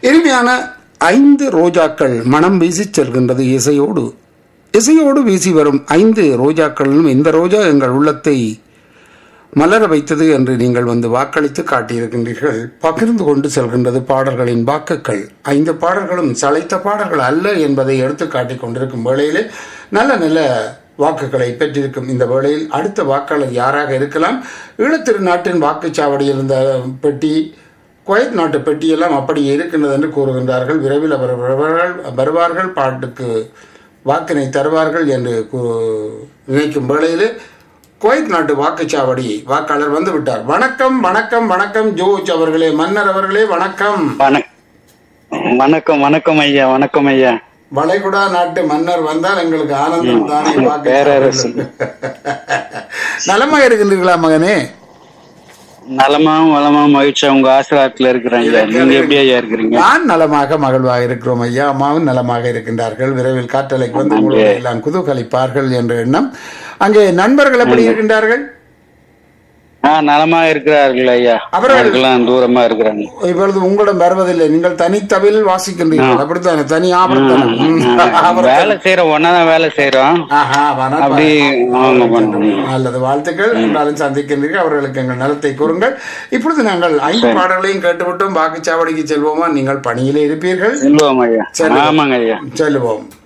இனிமையான ஐந்து ரோஜாக்கள் மனம் வீசி செல்கின்றது இசையோடு இசையோடு வீசி வரும் ஐந்து ரோஜாக்களிலும் இந்த ரோஜா எங்கள் உள்ளத்தை மலர வைத்தது என்று நீங்கள் வந்து வாக்களித்து காட்டியிருக்கின்றீர்கள் பகிர்ந்து கொண்டு செல்கின்றது பாடல்களின் வாக்குகள் ஐந்து பாடல்களும் சளைத்த பாடல்கள் அல்ல என்பதை எடுத்து காட்டிக் கொண்டிருக்கும் வேளையிலே நல்ல நல்ல வாக்குகளை பெற்றிருக்கும் இந்த வேளையில் அடுத்த வாக்காளர் யாராக இருக்கலாம் ஈழத்திரு நாட்டின் வாக்குச்சாவடியில் இருந்த பெட்டி குவைத் நாட்டு பெட்டியெல்லாம் அப்படி இருக்கின்றது என்று கூறுகின்றார்கள் விரைவில் அவர் வருவார்கள் வருவார்கள் பாட்டுக்கு வாக்கினை தருவார்கள் என்று கூ- நினைக்கும் வேளையில் குவைத் நாட்டு வாக்குச்சாவடி வாக்காளர் வந்து விட்டார் வணக்கம் வணக்கம் வணக்கம் ஜோர்ஜ் அவர்களே மன்னர் அவர்களே வணக்கம் வணக் வணக்கம் வணக்கம் ஐயா வணக்கம் ஐயா வளைகுடா நாட்டு மன்னர் வந்தால் எங்களுக்கு ஆனந்தம் தானே பேரரசு. வாக்கு நலமா இருக்கின்றீர்களா மகனே நலமாவும் வளமாவும் மகிழ்ச்சியா உங்க ஆசிரியத்துல இருக்கிறேன் ஐயா நீங்க எப்படி ஐயா இருக்கிறீங்க நான் நலமாக மகிழ்வாக இருக்கிறோம் ஐயா அம்மாவும் நலமாக இருக்கின்றார்கள் விரைவில் காற்றலைக்கு வந்து உங்களை எல்லாம் குதூகலிப்பார்கள் என்ற எண்ணம் அங்கே நண்பர்கள் எப்படி இருக்கின்றார்கள் ஆ நலமா இருக்கிறார்கள் ஐயா அவர்கள்- அவர்கள்லாம் தூரமா இருக்கிறாங்க இப்பொழுது உங்களிடம் வருவதில்லை நீங்கள் தனித்தவில் வாசிக்கின்றீர்கள் அப்படித்தானே தனி ஆபர்த்தனம் ம். ஆபர்த்தனம். வேலை செய்யறோம் ஒன்னாதான் வேலை செய்யறோம் ஆஹா, வன- அப்படி அவங்க பண்றோம் நல்லது வாழ்த்துக்கள் என்றாலும் சந்திக்கின்றீர்கள் அவர்களுக்கு எங்கள் நலத்தை கூறுங்கள் இப்பொழுது நாங்கள் ஐந்து பாடல்களையும் கேட்டுவிட்டோம் வாக்குச்சாவடிக்கு செல்வோமா நீங்கள் பணியிலே இருப்பீர்கள் செல்வம் ஐயா சரி. ஆமாங்க ஐயா செல்வோம்